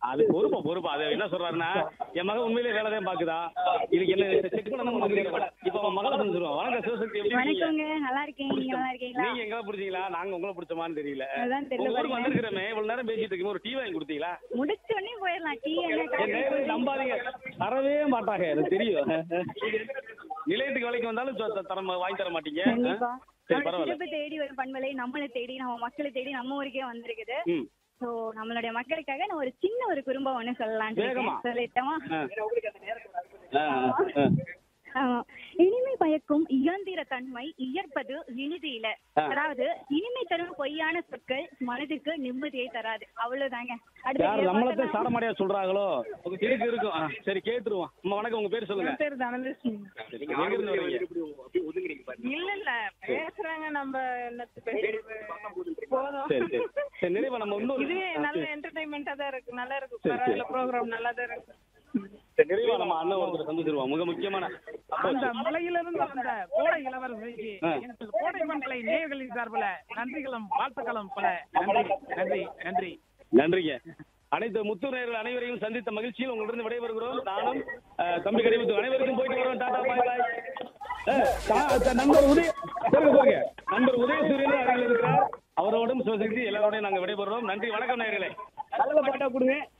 அது பொறுப்பா பொறுப்பா அது என்ன சொல்றாருன்னா என் மகன் உண்மையிலே வேலை தான் பாக்குதா இதுக்கு என்ன செக் பண்ண உங்களுக்கு தெரியல இப்ப அவன் மகளை சொல்லுவோம் வணக்கம் சிவசக்தி எப்படி இருக்கீங்க? வணக்கங்க நல்லா இருக்கேன் நீங்க நல்லா இருக்கீங்களா நீங்க எங்க பிடிச்சீங்களா நாங்க உங்களை பிடிச்சமான்னு தெரியல அதான் தெரியல உங்க ஊருக்கு பாருங்க. வந்திருக்கிறோமே இவ்வளவு நேரம் பேசிட்டு இருக்கீங்க ஒரு டீ வாங்கி கொடுத்தீங்களா முடிச்ச உடனே போயிடலாம் டீ என்ன என் காஃபி நேரம் நம்பாதீங்க தரவே மாட்டாங்க எனக்கு தெரியும் நிலையத்துக்கு வேலைக்கு வந்தாலும் சொ- த- தர மா- வாங்கி தர மாட்டீங்க கண்டிப்பா சரி நம்ம பரவாயில்ல சிறப்பு தேடி வரும் பண்பலை நம்மளை தேடி நம்ம மக்களை தேடி நம்ம ஊருக்கே வந்திருக்குது ம் சோ நம்மளுடைய மக்களுக்காக நான் ஒரு சின்ன ஒரு குறும்பம் ஒண்ணு சொல்லலாம்னு வேகமா. இருக்கேன். சொல்லட்டுமா ஆ. ஆ, ஆ, ஆ. ஆமா. இனிமை பயக்கும் இயந்திர தன்மை இயற்பது இனிதியில ஆ. அதாவது இனிமை தரும் பொய்யான சொற்கள் மனதுக்கு நிம்மதியை தராது அவ்வளவுதாங்க அடுத்து யார் என் நம்மளத்தான் பக்கம் சாடமாடியா சொல்றாங்களோ இருக்கு இருக்கும் ஆ, சரி கேட்டுருவோம் அம்மா வணக்கம் உங்க பேர் சொல்லுங்க பேர் தனலட்சுமி சரி, எங்க இருந்து வரீங்க இல்ல இல்ல பேசுறாங்க நம்ம என்னத்த பேசுறது? போதும் சரி சரி சரி நிறைவா நம்ம இன்னொரு இதுவே ஆ, நல்ல சரி. என்டர்டைன்மெண்டா தான் இருக்கு நல்லா இருக்கு சரி, பரவாயில்ல ப்ரோக்ராம் நல்லா தான் இருக்கு சரி, நிறைவா நம்ம அண்ணன் ஒருத்தர் சந்திச்சிருவோம் மிக முக்கியமான அந்த மலையிலிருந்து வந்த கோடை இளவரசிக்கு ஆ. எங்கள் கோடை மண்டலை நேயர்களின் சார்பில் நன்றிகளும் வாழ்த்துக்களும் பல நன்றி நன்றி நன்றி நன்றிங்க அனைத்து முத்துரையர்கள் அனைவரையும் சந்தித்த மகிழ்ச்சியில் உங்களிடம் விடைபெறுகிறோம் நானும் அஹ், தம்பி கடிமுத்து அனைவருக்கும் போயிட்டு வரோம் டாடா பாய் பாய் அஹ், தா- த- நண்பர் உதய சொல்லுங்க சொல்லுங்க நண்பர் உதயசூரியன் அருகில் இருக்கிறார் அவரோடும் சிவசக்தி எல்லாரோடையும் நாங்க விடைபெறுறோம் நன்றி வணக்கம் நேயர்களே நல்ல பாட்டா கொடுங்க